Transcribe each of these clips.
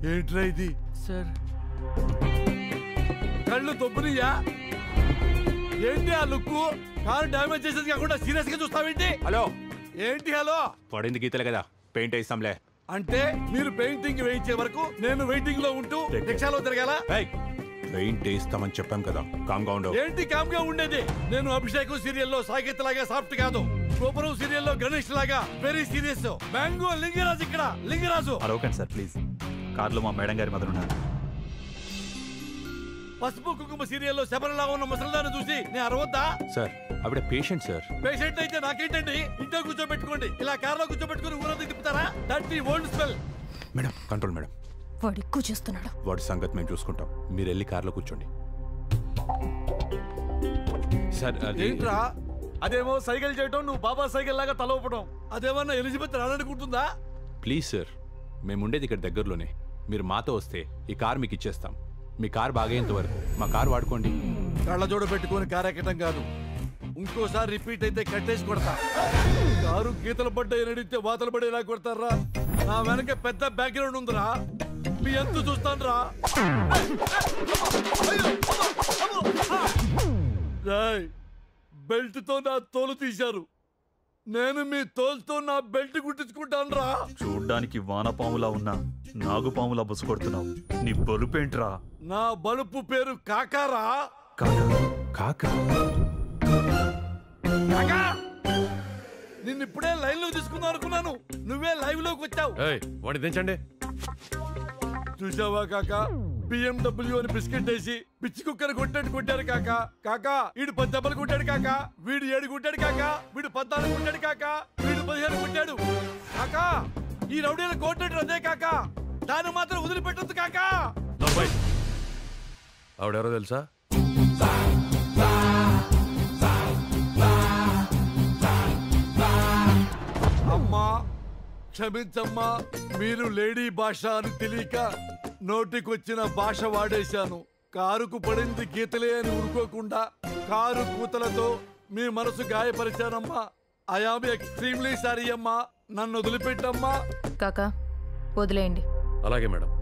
ఏంట్రా ఇది సార్ కళ్ళు తొబ్బునియా ఏంటి ఆ లుక్ కారు డ్యామేజ్ చేసేది కాకుండా సీరియస్ గా చూస్తావేంటి హలో ఏంటి హలో పడింది గీతలే కదా పెయింట్ వేస్తాంలే అంటే మీరు పెయింటింగ్ వేయించే వరకు నేను వెయిటింగ్ లో ఉంటూ రిక్షాలో తిరగాల ఏయ్, పెయింట్ వేస్తామని చెప్పాం కదా కామ్గా ఉండవు ఏంటి కామ్ గా ఉండేది నేను అభిషేకం సీరియల్లో సాకేత్ లాగా సాఫ్ట్ కాదు గోపురం సీరియల్లో గణేష్ లాగా వెరీ సీరియస్ మ్యాంగో లింగరాజు ఇక్కడ లింగరాజు అరవకండి సార్ ప్లీజ్ కార్లో మా మేడం గారి మదర్ ఉన్నారు పసుపు కుంకుమ సీరియల్లో శబరిలా ఉన్న ముసలిదాన్ని చూసి నేను అరవద్దా సార్ ఆవిడ పేషెంట్ సార్ పేషెంట్ అయితే నాకేంటండి ఇంట్లో కూర్చోబెట్టుకోండి ఇలా కార్లో కూర్చోబెట్టుకుని ఊరంతా తిప్పుతారా thirty old smell madam control madam వాడు ఎక్కువ చేస్తున్నాడు వాడి సంగతి మేము చూసుకుంటాం మీరు వెళ్ళి కార్లో కూర్చోండి సార్ అది ఏంట్రా అదేమో సైకిల్ చేయటం నువ్వు బాబా సైకిల్ లాగా తల ఊపడం అదేమన్నా ఎలిజబెత్ రాననుకుంటుందా ప్లీజ్ సార్ మేము ఉండేది ఇక్కడ దగ్గరలోనే మీరు మాతో వస్తే ఈ కార్ మీకు ఇచ్చేస్తాం మీ కార్ బాగయ్యేంత వరకు మా కార్ వాడుకోండి కళ్ళజోడ పెట్టుకొని కారు ఎక్కడం కాదు ఇంకోసారి రిపీట్ అయితే కట్టేసి కొడతా కారు గీతలు పడ్డాయి నడిస్తే వాతలు పడేలా కొడతారా నా వెనక పెద్ద బ్యాక్గ్రౌండ్ ఉందిరా మీ ఎంత చూస్తాను రా బెల్ట్ తో నా తోలు తీశారు నేను మీ తోలుతో నా బెల్ట్ కుట్టించుకుంటాను రా చూడ్డానికి వానపాములా ఉన్నా నాగుపాములా బుస కొడుతున్నావు నీ బలుపేంట్రా నా బలుపు పేరు కాకారా కాకా కాక కాకా నిన్ను ఇప్పుడే లైన్ లో తీసుకుందాం అనుకున్నాను నువ్వే లైవ్ లోకి వచ్చావు వాడిని దించండి చూసావా కాక బిఎండబ్ల్యూ అని బిస్కెట్ వేసి పిచ్చి కుక్కర్ కొట్టాడు కొట్టారు కాక కాక వీడు పది దెబ్బలు కొట్టాడు కాక వీడు ఏడు కొట్టాడు కాక వీడు పద్నాలుగు కొట్టాడు కాక వీడు పదిహేను కొట్టాడు కాక ఈ రౌడీలు కొట్టాడు అదే కాక దాన్ని మాత్రం వదిలిపెట్టద్దు కాక నలభై ఆవిడెవరో తెలుసా అమ్మా క్షమించమ్మా మీరు లేడీ భాష అని తెలియక నోటికొచ్చిన భాష వాడేశాను కారుకు పడింది గీతలే అని ఊరుకోకుండా కారు కూతలతో మీ మనసు గాయపరిచానమ్మా ఐఆమ్ ఎక్స్ట్రీమ్లీ సారీ అమ్మా నన్ను వదిలిపెట్టమ్మా కాకా వదిలేయండి అలాగే మేడం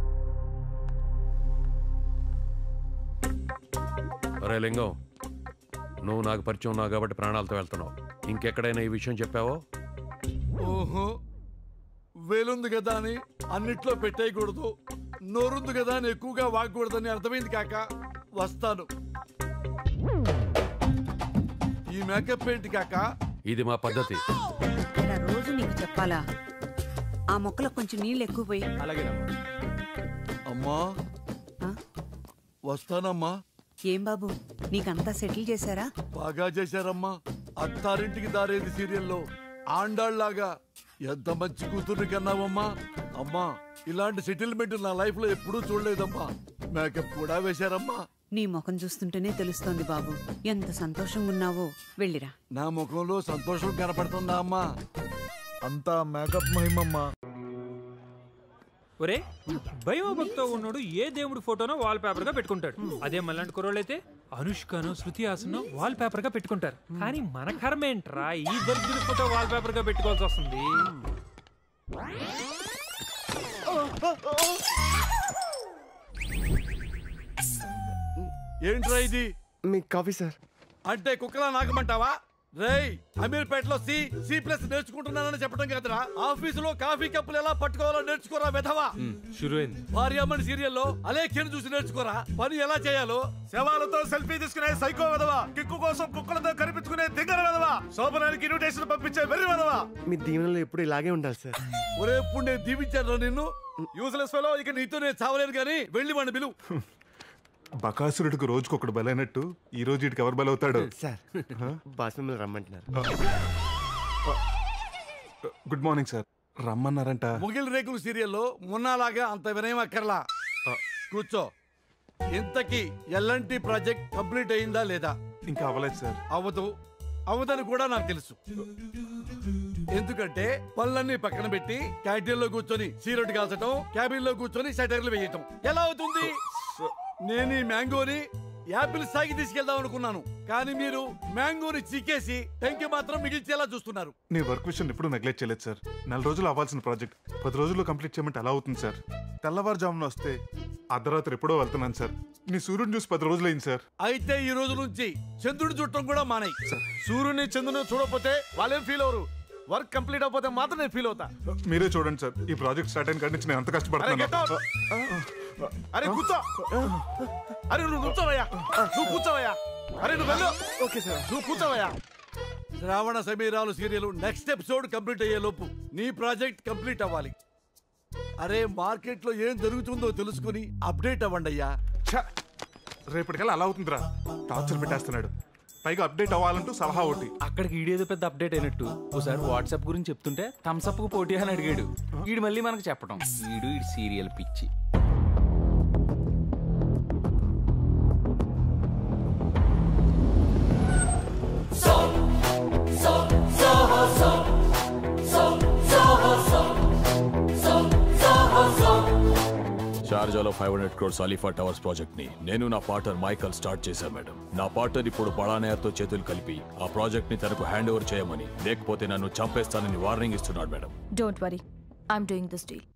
అరే లింగం నువ్వు నాకు పరిచయం ఉన్నావు కాబట్టి ప్రాణాలతో వెళ్తున్నావు ఇంకెక్కడైనా ఈ విషయం చెప్పావో ఓహో వేలుంది కదా అని అన్నిట్లో పెట్టేయకూడదు నోరుంది కదా అని ఎక్కువగా వాగకూడదని అర్థమైంది కాక వస్తాను ఈ మేకప్ ఏంటి కాక ఇది మా పద్ధతి ఇలా రోజు నీకు చెప్పాలా ఆ మొక్కలకు కొంచెం నీళ్ళు ఎక్కువ పోయి అమ్మా ఆ? వస్తానమ్మా ఏం బాబు నీకంతా సెటిల్ చేశారా బాగా చేశారమ్మా అత్తారింటికి దారేది సీరియల్లో ఆండాళ్లాగా ఎంత మంచి కూతుర్ని కన్నావమ్మా అమ్మా ఇలాంటి సెటిల్మెంట్ నా లైఫ్ లో ఎప్పుడూ చూడలేదమ్మా మేకప్ కూడా వేశారమ్మా నీ ముఖం చూస్తుంటేనే తెలుస్తోంది బాబు ఎంత సంతోషంగా ఉన్నావో వెళ్ళిరా నా ముఖంలో సంతోషం కనపడుతుందా అమ్మా అంతా మేకప్ మహిమమ్మా ఒరే భయభక్తో ఉన్నాడు ఏ దేవుడి ఫోటోనో వాల్ పేపర్ గా పెట్టుకుంటాడు అదే మళ్ళంటి కుర్రోళ్ళు అయితే అనుష్కను శృతి హాసన్ వాల్ పేపర్ గా పెట్టుకుంటారు కానీ మన కర్మ ఏంట్రా ఈ దరిద్రుడి ఫోటో వాల్ పేపర్ గా పెట్టుకోవాల్సి వస్తుంది ఏంట్రా ఇది మీ కాఫీ సార్ అంటే కుక్కలా నాకమంటావా రేయ్ అమీర్పేటలో సి సి ప్లస్ నేర్చుకుంటున్నానని చెప్పడం కదరా ఆఫీసులో కాఫీ కప్పులు ఎలా పట్టుకోవాలో నేర్చుకోరా వెధవా షురువైంది భార్యామణి సీరియల్లో అలేఖ్యను చూసి నేర్చుకోరా పని ఎలా చేయాలో శవాలతో సెల్ఫీ తీసుకునే సైకో వెదవా కిక్కు కోసం కుక్కలతో కనిపించుకునే దిగ్గర వెదవా శోభనానికి ఇన్విటేషన్ పంపించే వెర్రి వెదవా మీ దీవెనలో ఎప్పుడు ఇలాగే ఉండాలి సార్ ఒరే ఎప్పుడు నేను దీవించాను నిన్ను యూస్లెస్ ఫెలో ఇక నీతో నేను చావలేను కానీ వెళ్ళి వాడిని పిలువు బకాసురుడికి రోజుకొకడు బలైనట్టు ఈ రోజు ఇటుకి ఎవరు బలవుతాడు సార్ బాస్ మిమ్మల్ని రమ్మంటున్నారు గుడ్ మార్నింగ్ సార్ రమ్మన్నారంట ముగిల్ రేకులు సీరియల్లో మొన్నలాగా అంత వినయం అక్కర్లా కూర్చో ఇంతకీ ఎల్ఎన్టీ ప్రాజెక్ట్ కంప్లీట్ అయిందా లేదా ఇంకా అవ్వలేదు సార్ అవ్వదు అవ్వదని కూడా నాకు తెలుసు ఎందుకంటే పనులన్నీ పక్కన పెట్టి క్యాంటీన్ లో కూర్చొని సీరట్ కాల్చడం క్యాబిన్ లో కూర్చొని సెటర్లు వేయటం ఎలా అవుతుంది నేను ఈ మ్యాంగోని యాపిల్ స్థాయికి తీసుకెళ్దాం అనుకున్నాను కానీ మీరు మ్యాంగోని చీకేసి టెంకి మాత్రం మిగిల్చేలా చూస్తున్నారు నీ వర్క్ విషయం ఎప్పుడు నెగ్లెక్ట్ చేయలేదు సార్ నెల రోజులు అవ్వాల్సిన ప్రాజెక్ట్ పది రోజుల్లో కంప్లీట్ చేయమంటే ఎలా అవుతుంది సార్ తెల్లవారుజామున వస్తే అర్ధరాత్రి ఎప్పుడో వెళ్తున్నాను సార్ మీ సూర్యుని చూసి పది రోజులు అయింది సార్ అయితే ఈ రోజు నుంచి చంద్రుడు చుట్టం కూడా మానేయి సూర్యుని చంద్రుని చూడకపోతే వాళ్ళేం ఫీల్ అవరు వర్క్ కంప్లీట్ అయిపోతే మాత్రం నేను ఫీల్ అవుతా మీరే చూడండి సార్ ఈ ప్రాజెక్ట్ స్టార్ట్ అయిన కాడి నుంచి నేను ఎంత అరే కష్టపడుతున్నాను get out. అరే కూర్చో అరే నువ్వు కూర్చోవయ్యా నువ్వు కూర్చోవయ్యా అరే నువ్వు వెళ్ళు ఓకే సార్ నువ్వు కూర్చోవయ్యా Shravana Sameeralu serial next episode complete అయ్యే లోపు నీ ప్రాజెక్ట్ కంప్లీట్ అవ్వాలి అరే మార్కెట్ లో ఏం జరుగుతుందో తెలుసుకుని అప్డేట్ అవ్వండి అయ్యా ఛ! రేపటికల్లా అలా అవుతుందిరా టార్చర్ పెట్టేస్తున్నాడు పైగా అప్డేట్ అవ్వాలంటూ సలహా ఒకటి అక్కడికి ఈడేదో పెద్ద అప్డేట్ అయినట్టు ఓసారి వాట్సాప్ గురించి చెప్తుంటే థమ్స్అప్ కు పోటీ అని అడిగాడు ఈడు మళ్ళీ మనకు చెప్పడం ఈడు ఈ సీరియల్ పిచ్చి షార్జాలో five hundred crores Alifa towers project ని నేను నా పార్ట్నర్ మైకల్ స్టార్ట్ చేశాను మేడం నా పార్ట్నర్ ఇప్పుడు పళానేర్తో చేతులు కలిపి ఆ ప్రాజెక్ట్ ని తనకు హ్యాండ్ ఓవర్ చేయమని లేకపోతే నన్ను చంపేస్తానని వార్నింగ్ ఇస్తున్నాడు madam don't worry I'm doing this deal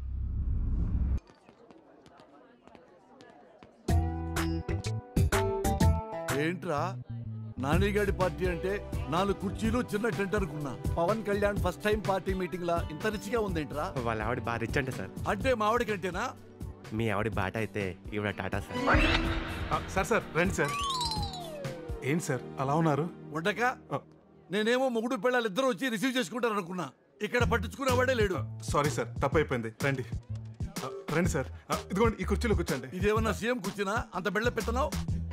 ఏంట్రా నానిగాడి పార్టీ అంటే నాలుగు కుర్చీలు చిన్న టెంట్ అనుకున్నా Pawan Kalyan first time party meeting లా ఇంత రిచ్గా ఉందేంట్రా వాళ్ళ ఆవిడ బాగా రిచ్ అంట సార్ అంటే మావిడి కంటేనా మీ ఆవిడ బాట అయితే ఈవిడ టాటా సార్ ఆ, సార్ సార్ రండి సార్ ఏంటి సార్ అలా ఉన్నారు ఉండక నేనేమో మొగుడు పిల్లలు ఇద్దరు వచ్చి రిసీవ్ చేసుకుంటారు అనుకున్నా ఇక్కడ పట్టించుకునేవాడే లేడు సారీ సార్ తప్పైపోయింది రండి ఆ, రండి సార్ ఆ, ఇదిగోండి ఈ కుర్చీలో కూర్చోండి ఇదేమన్నా సీఎం కూర్చున్నా అంత బెళ్ళ పెట్టనావు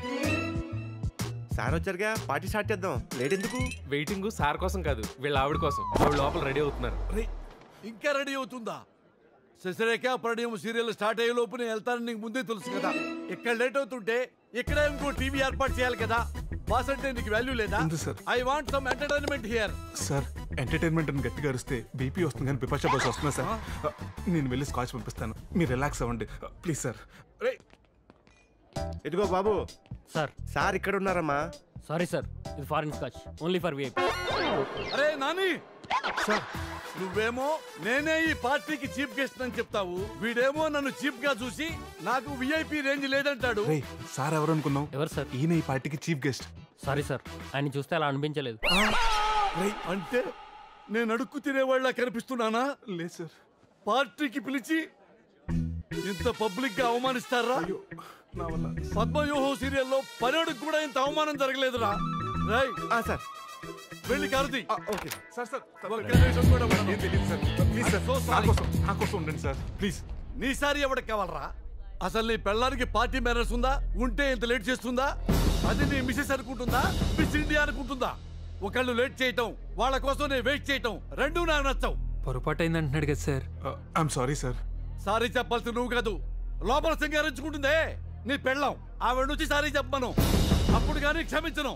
సార్ వచ్చారుగా పార్టీ స్టార్ట్ చేద్దాం లేట్ ఎందుకు వెయిటింగ్ సార్ కోసం కాదు వీళ్ళ ఆవిడ కోసం ఆవిడ లోపల రెడీ అవుతున్నారు రే, ఇంకా రెడీ అవుతుందా శశరేఖ పరిణయం సీరియల్ స్టార్ట్ అయ్యే లోపు నేను వెళ్తానని నీకు ముందే తెలుసు కదా ఇక్కడ లేట్ అవుతుంటే ఇక్కడే ఇంకో టీవీ ఏర్పాటు చేయాలి కదా బాస్ అంటే నీకు వాల్యూ లేదా ఉంది sir. I want some entertainment here sir entertainment అని గట్టిగా అరిస్తే బీపీ వస్తుంది కానీ బిపాషా బస్ వస్తున్నా సార్ ఆ, నేను వెళ్ళి స్కాచ్ పంపిస్తాను మీరు రిలాక్స్ అవ్వండి ప్లీజ్ సార్ ఇదిగో బాబు సార్ సార్ ఇక్కడ ఉన్నారమ్మా సారీ సార్ ఇది foreign scotch only for VIP అరే నాని నువ్వేమో నేనే ఈ పార్టీకి చీఫ్ గెస్ట్ అని చెప్తావు వీడేమో నన్ను చీఫ్ గా చూసి నాకు విఐపి రేంజ్ లేదంటాడు రే సార్ ఎవరు అనుకున్నావు ఎవరు సార్ ఈయన ఈ పార్టీకి చీఫ్ గెస్ట్ సారీ సార్ ఆయన చూస్తే అలా అనిపించలేదు రేయ్, అంటే నేను అడుక్కు తినేవాళ్ళ కనిపిస్తున్నానా లేదు సార్ పార్టీకి పిలిచి ఇంత పబ్లిక్ గా అవమానిస్తారా నా వల్ల పద్మవ్యూహం సీరియల్లో పర్యాడుకు కూడా ఇంత అవమానం జరగలేదురా రై సార్ వెళ్ళి కారుతి ఓకే సార్ సార్ ఒక్క నిమిషం కూడా ఉండను. ఏం తెలియదు సార్ ప్లీజ్ సార్ So నా sorry. కోసం నా కోసం ఉండండి సార్ ప్లీజ్ నీ సారి ఎవరికి కావాలరా అసలు నీ పెళ్ళానికి పార్టీ మేనర్స్ ఉందా ఉంటే ఇంత లేట్ చేస్తుందా అది నీ మిసెస్ అనుకుంటుందా మిస్ ఇండియా అనుకుంటుందా ఒకళ్ళు లేట్ చేయటం వాళ్ళ కోసం నేను వెయిట్ చేయటం రెండూ నాకు నచ్చవు పొరపాటు అయింది అంటున్నాడు కదా sir I'm sorry sir sorry చెప్పాల్సి నువ్వు కాదు లోపల సింగారించుకుంటుందే నీ పెళ్ళం ఆవిడ నుంచి సారీ చెప్పమను అప్పుడు కానీ క్షమించను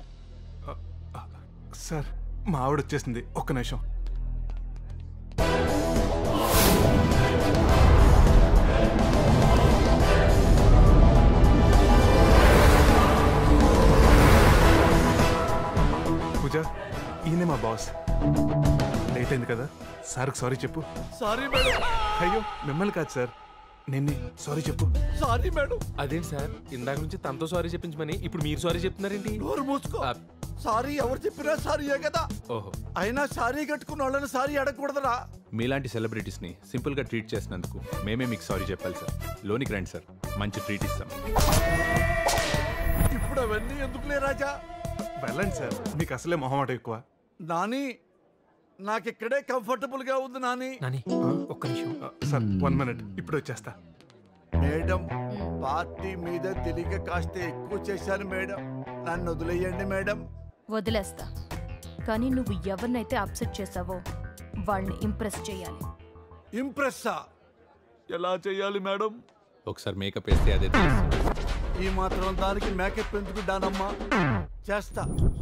సార్ మా ఆవిడ వచ్చేసింది ఒక్క నిమిషం పూజ ఈయనే మా బాస్ లేట్ అయింది కదా సార్కి సారీ చెప్పు సారీ మేడం అయ్యో మిమ్మల్ని కాదు సార్ నిన్నే సారీ చెప్పు సారీ మేడం అదేంటి సార్ ఇందాక నుంచి తనతో సారీ చెప్పించమని ఇప్పుడు మీరు సారీ చెప్తున్నారేంటి నోరు మూసుకో సారీ ఎవరు చెప్పినా సారీయే కదా ఓహో అయినా సారీ కట్టుకున్న వాళ్ళని సారీ అడగకూడదురా మీలాంటి సెలబ్రిటీస్ని సింపుల్గా ట్రీట్ చేసినందుకు మేమే మీకు సారీ చెప్పాలి సార్ లోనికి రండి సార్ మంచి ట్రీట్ ఇస్తాం ఇప్పుడు అవన్నీ ఎందుకులే రాజా వెళ్ళండి సార్ మీకు అసలే మొహమాట ఎక్కువ నాని నాకిక్కడే కంఫర్టబుల్ గా ఉంది నాని నాని ఒక్క నిమిషం సార్ వన్ మినిట్ ఇప్పుడు వచ్చేస్తా మేడం పార్టీ మీద తెలియక కాస్త ఎక్కువ చేశాను మేడం నన్ను వదిలేయండి మేడం వదిలేస్తా కానీ నువ్వు ఎవరినైతే అప్సెట్ చేసావో వాళ్ళని ఇంప్రెస్ చేయాలి ఇంప్రెస్సా ఎలా చేయాలి మేడం ఒకసారి మేకప్ వేస్తే అదే తెలుస్తుంది. ఈ మాత్రం దానికి మేకప్ ఎందుకు డానమ్మా చేస్తా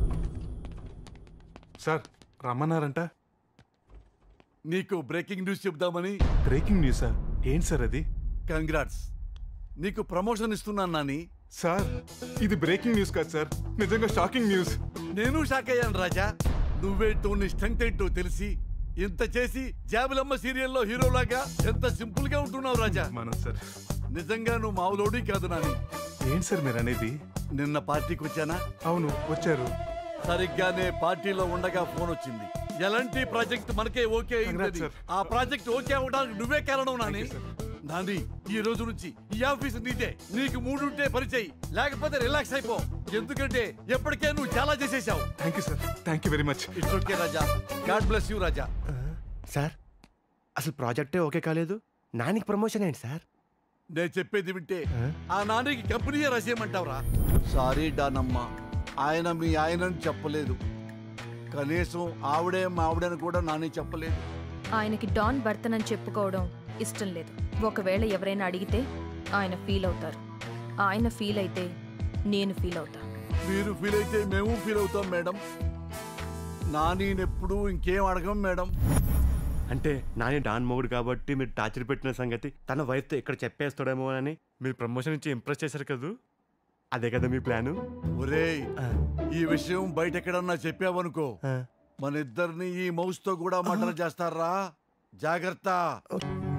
సార్ రమ్మన్నారంట నీకు బ్రేకింగ్ న్యూస్ చెప్దామని బ్రేకింగ్ న్యూసా ఏంటి సార్ అది కంగ్రాట్స్ నీకు ప్రమోషన్ ఇస్తున్నాను నాని సార్ ఇది బ్రేకింగ్ న్యూస్ కాదు సార్ నిజంగా షాకింగ్ న్యూస్ నేను షాక్ అయ్యాను రాజా నువ్వేంటో నీ స్ట్రెంగ్త్ ఏంటో తెలిసి ఇంత చేసి జాబులమ్మ సీరియల్లో హీరోలాగా ఎంత సింపుల్ గా ఉంటున్నావు రాజా మనం సార్ నిజంగా నువ్వు మావులోడి కాదు నాని ఏంటి సార్ మీరు అనేది నిన్న పార్టీకి వచ్చానా అవును వచ్చారు సరిగ్గానే పార్టీలో ఉండగా ఫోన్ వచ్చింది ఎలాంటి ప్రాజెక్ట్ మనకే ఓకే అయింది Congrats, sir. ఆ ప్రాజెక్ట్ ఓకే అవడానికి నువ్వే కారణం నాని నాని ఈ రోజు నుంచి ఈ ఆఫీస్ నీదే నీకు మూడుంటే పరిచయి లేకపోతే రిలాక్స్ అయిపో ఎందుకంటే ఎప్పటికే నువ్వు చాలా చేసేసావు thank you sir thank you very much it's okay Raja God bless you Raja sir అసలు ప్రాజెక్టే ఓకే కాలేదు నానికి ప్రమోషన్ ఏంటి సార్ నేను చెప్పేది వింటే ఆ నాన్నకి కంపెనీయే రాసేయమంటావురా సారీ డానమ్మ ఆయన మీ ఆయనని చెప్పలేదు కనీసం ఆవిడే మా ఆవిడని కూడా నాని చెప్పలేదు ఆయనకి డాన్ భర్తనని చెప్పుకోవడం ఇష్టం లేదు ఒకవేళ ఎవరైనా అడిగితే ఆయన ఫీల్ అవుతారు ఆయన ఫీల్ అయితే నేను ఫీల్ అవుతా మీరు ఫీల్ అయితే మేము ఫీల్ అవుతాం మేడం నానినెప్పుడు ఇంకేం అడగం మేడం అంటే నాని డాన్ మొగుడు కాబట్టి మీరు టార్చర్ పెట్టిన సంగతి తన వైఫ్తో ఇక్కడ చెప్పేస్తాడేమో అని మీరు ప్రమోషన్ ఇచ్చి ఇంప్రెస్ చేశారు కదూ అదే కదా మీ ప్లాను ఒరేయ్ ఈ విషయం బయట ఎక్కడన్నా చెప్పావనుకో మన ఇద్దరిని ఈ మౌస్ తో కూడా మర్డర్ చేస్తారా జాగ్రత్త